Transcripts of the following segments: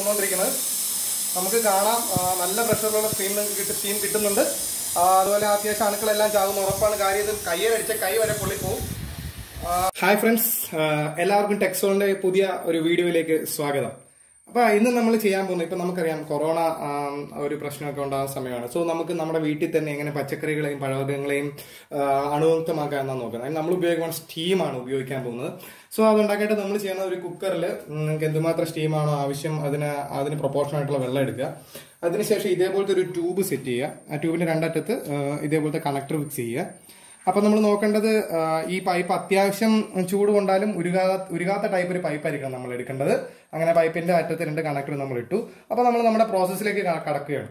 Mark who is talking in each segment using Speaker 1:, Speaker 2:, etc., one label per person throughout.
Speaker 1: വന്നുകൊണ്ടിരിക്കുന്നത് നമുക്ക് കാണാം ആ, നല്ല പ്രഷറിലുള്ള സ്റ്റീം കിട്ടി സ്റ്റീം കിട്ടുന്നുണ്ട് ആ, അതുപോലെ അത്യാവശ്യം അണുക്കളെല്ലാം ചാകുന്ന ഉറപ്പാണ് കാര്യം ഇത് കയ്യിലടിച്ച കൈ വരെ പൊള്ളിപ്പോവും ഹായ് ഫ്രണ്ട്സ് എല്ലാവർക്കും ടെക്സോണിന്റെ പുതിയ ഒരു വീഡിയോയിലേക്ക് സ്വാഗതം അപ്പൊ ഇന്ന് നമ്മൾ ചെയ്യാൻ പോകുന്നത് ഇപ്പൊ നമുക്കറിയാം കൊറോണ ആം, ഒരു പ്രശ്നമൊക്കെ ഉണ്ടാകുന്ന സമയമാണ് സോ നമുക്ക് നമ്മുടെ വീട്ടിൽ തന്നെ എങ്ങനെ പച്ചക്കറികളെയും പഴവർഗ്ഗങ്ങളെയും ആ, അണുമുക്തമാക്കാൻ എന്നാണ് നോക്കുന്നത് അതിന് നമ്മൾ ഉപയോഗിക്കുന്ന സ്റ്റീമാണ് ഉപയോഗിക്കാൻ പോകുന്നത് സോ അതുണ്ടാക്കിയിട്ട് നമ്മൾ ചെയ്യുന്ന ഒരു കുക്കറിൽ നിങ്ങൾക്ക് എന്തുമാത്രം സ്റ്റീമാണോ ആവശ്യം അതിന് അതിന് പ്രൊപ്പോർഷൻ ആയിട്ടുള്ള വെള്ളം എടുക്കുക അതിനുശേഷം ഇതേപോലത്തെ ഒരു ട്യൂബ് സെറ്റ് ചെയ്യുക ആ ട്യൂബിന്റെ രണ്ടറ്റത്ത് ആ, ഇതേപോലത്തെ കണക്ടർ ഫിക്സ് ചെയ്യുക അപ്പൊ നമ്മൾ നോക്കേണ്ടത് ആ, ഈ പൈപ്പ് അത്യാവശ്യം ചൂട് കൊണ്ടാലും ഉരുകാ ഉരുകാത്ത ടൈപ്പ് ഒരു പൈപ്പ് ആയിരിക്കണം നമ്മൾ എടുക്കേണ്ടത് അങ്ങനെ പൈപ്പിന്റെ അറ്റത്ത് രണ്ട് കണക്ടർ നമ്മൾ ഇട്ടു അപ്പൊ നമ്മൾ നമ്മുടെ പ്രോസസ്സിലേക്ക് ക- കടക്കുകയാണ്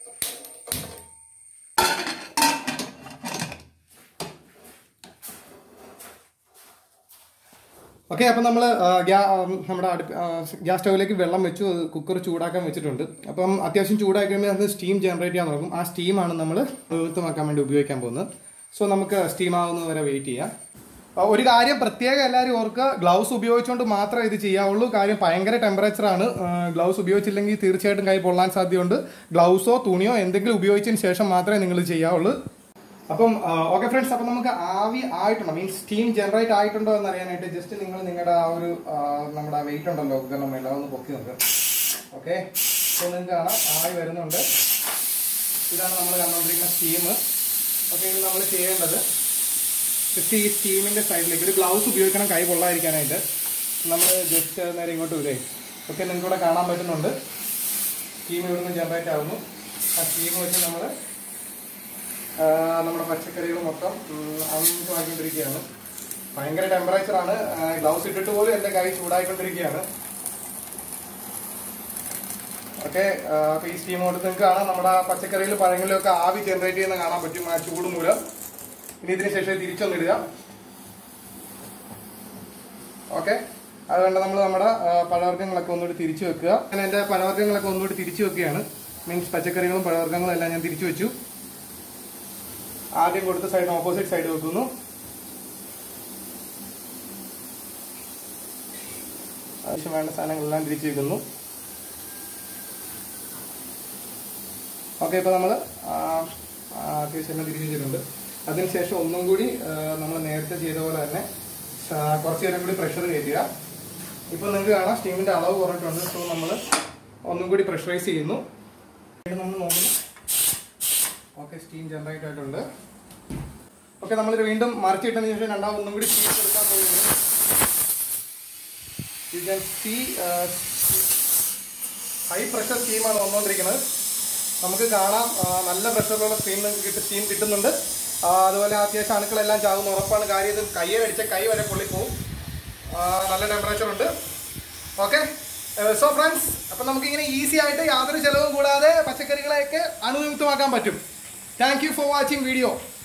Speaker 1: ഓക്കെ അപ്പം നമ്മൾ നമ്മുടെ അടുപ്പ് ഗ്യാസ് സ്റ്റൗവിലേക്ക് വെള്ളം വെച്ചു കുക്കർ ചൂടാക്കാൻ വെച്ചിട്ടുണ്ട് അപ്പം അത്യാവശ്യം ചൂടാക്കി കഴിയുമ്പോൾ അത് സ്റ്റീം ജനറേറ്റ് ചെയ്യാൻ തുടങ്ങും ആ സ്റ്റീമാണ് നമ്മൾ വൃത്തമാക്കാൻ വേണ്ടി ഉപയോഗിക്കാൻ പോകുന്നത് സോ നമുക്ക് സ്റ്റീം ആവുന്നത് വരെ വെയിറ്റ് ചെയ്യാം ആ, ഒരു കാര്യം പ്രത്യേകം എല്ലാവരും ഓർക്കുക ഗ്ലൗസ് ഉപയോഗിച്ചുകൊണ്ട് മാത്രമേ ഇത് ചെയ്യാവുള്ളൂ കാര്യം ഭയങ്കര ടെമ്പറേച്ചറാണ് ഗ്ലൗസ് ഉപയോഗിച്ചില്ലെങ്കിൽ തീർച്ചയായിട്ടും കൈ പൊള്ളാൻ സാധ്യതയുണ്ട് ഗ്ലൗസോ തുണിയോ എന്തെങ്കിലും ഉപയോഗിച്ചതിന് ശേഷം മാത്രമേ നിങ്ങൾ ചെയ്യാവുള്ളൂ അപ്പം ഓക്കെ ഫ്രണ്ട്സ് അപ്പം നമുക്ക് ആവി ആയിട്ടുണ്ടോ മീൻസ് സ്റ്റീം ജനറേറ്റ് ആയിട്ടുണ്ടോ എന്ന് അറിയാനായിട്ട് ജസ്റ്റ് നിങ്ങൾ നിങ്ങളുടെ ആ ഒരു ആ, നമ്മുടെ വെയിറ്റ് ഉണ്ടല്ലോ കുക്കറിന്റെ മേലെ ഒന്ന് പൊക്കി നോക്കുക ഓക്കെ അപ്പോൾ നിങ്ങൾക്ക് കാണാം ആവി വരുന്നുണ്ട് ഇതാണ് നമ്മൾ കണ്ടുകൊണ്ടിരിക്കുന്ന സ്റ്റീം ഓക്കെ ഇത് നമ്മൾ ചെയ്യേണ്ടത് ജസ്റ്റ് ഈ സ്റ്റീമിന്റെ സൈഡിലേക്ക് ഒരു ഗ്ലൗസ് ഉപയോഗിക്കണം കൈ പൊള്ളാതിരിക്കാനായിട്ട് നമ്മൾ ജസ്റ്റ് നേരെ ഇങ്ങോട്ട് വരേ ഓക്കെ നിങ്ങൾക്ക് ഇവിടെ കാണാൻ പറ്റുന്നുണ്ട് സ്റ്റീം ഇവിടുന്ന് ജനറേറ്റ് ആവുന്നു ആ സ്റ്റീം വെച്ച് നമ്മൾ നമ്മുടെ പച്ചക്കറികൾ മൊത്തം അമിതമാക്കിക്കൊണ്ടിരിക്കുകയാണ് ഭയങ്കര ടെമ്പറേച്ചറാണ് ഗ്ലൗസ് ഇട്ടിട്ട് പോലും എൻ്റെ കൈ ചൂടായിക്കൊണ്ടിരിക്കുകയാണ് ഓക്കെ അപ്പൊ ഈ സ്റ്റീം കൊണ്ട് നിങ്ങൾക്ക് കാണാം നമ്മുടെ പച്ചക്കറിയിൽ പഴങ്ങളിലും ഒക്കെ ആവി ജനറേറ്റ് ചെയ്യുന്ന കാണാൻ പറ്റും ആ ചൂട് മൂലം ഇനി ഇതിന് ശേഷം തിരിച്ചൊന്നിടുക ഓക്കെ അതുകൊണ്ട് നമ്മൾ നമ്മുടെ ആ, പഴവർഗ്ഗങ്ങളൊക്കെ ഒന്നുകൂടി തിരിച്ചു വെക്കുക ഞാൻ എൻ്റെ പഴവർഗ്ഗങ്ങളൊക്കെ ഒന്നുകൂടി തിരിച്ചു വെക്കുകയാണ് മീൻസ് പച്ചക്കറികളും പഴവർഗ്ഗങ്ങളും എല്ലാം ഞാൻ തിരിച്ചു വെച്ചു ആദ്യം കൊടുത്ത സൈഡ് ഓപ്പോസിറ്റ് സൈഡ് വെക്കുന്നു ആവശ്യം വേണ്ട സാധനങ്ങളെല്ലാം തിരിച്ചു വെക്കുന്നു ഓക്കെ ഇപ്പൊ നമ്മൾ അത്യാവശ്യം എല്ലാം തിരിച്ചു വെച്ചിട്ടുണ്ട് അതിനുശേഷം ഒന്നും കൂടി നമ്മൾ നേരത്തെ ചെയ്ത പോലെ തന്നെ ആ, കുറച്ച് നേരം കൂടി പ്രഷർ കയറ്റുക ഇപ്പൊ നിങ്ങൾക്ക് കാണാം സ്റ്റീമിന്റെ അളവ് കുറഞ്ഞിട്ടുണ്ട് സോ നമ്മൾ ഒന്നും കൂടി പ്രഷറൈസ് ചെയ്യുന്നു നമ്മൾ നോക്കുന്നു ഓക്കെ സ്റ്റീം ജനറേറ്റ് ആയിട്ടുണ്ട് ഓക്കെ നമ്മളിത് വീണ്ടും മറിച്ചിട്ടതിന് ശേഷം രണ്ടാമത് ഒന്നും കൂടി സ്റ്റീം എടുക്കാൻ പോകുന്നു you can see high pressure സ്റ്റീമാണ് വന്നുകൊണ്ടിരിക്കുന്നത് നമുക്ക് കാണാം ആ, നല്ല പ്രഷറിലുള്ള സ്റ്റീം കിട്ടി സ്റ്റീം കിട്ടുന്നുണ്ട് ആ, അതുപോലെ അത്യാവശ്യം അണുക്കളെല്ലാം ചാകുന്ന ഉറപ്പാണ് കാര്യം ഇത് കയ്യിലടിച്ച കൈ വരെ പൊള്ളിപ്പോവും ആ, നല്ല ടെമ്പറേച്ചർ ഉണ്ട് ഓക്കെ സോ ഫ്രണ്ട്സ് അപ്പം നമുക്കിങ്ങനെ ഈസി ആയിട്ട് യാതൊരു ചെലവും കൂടാതെ പച്ചക്കറികളെയൊക്കെ അണുവിമുക്തമാക്കാൻ പറ്റും thank you for watching video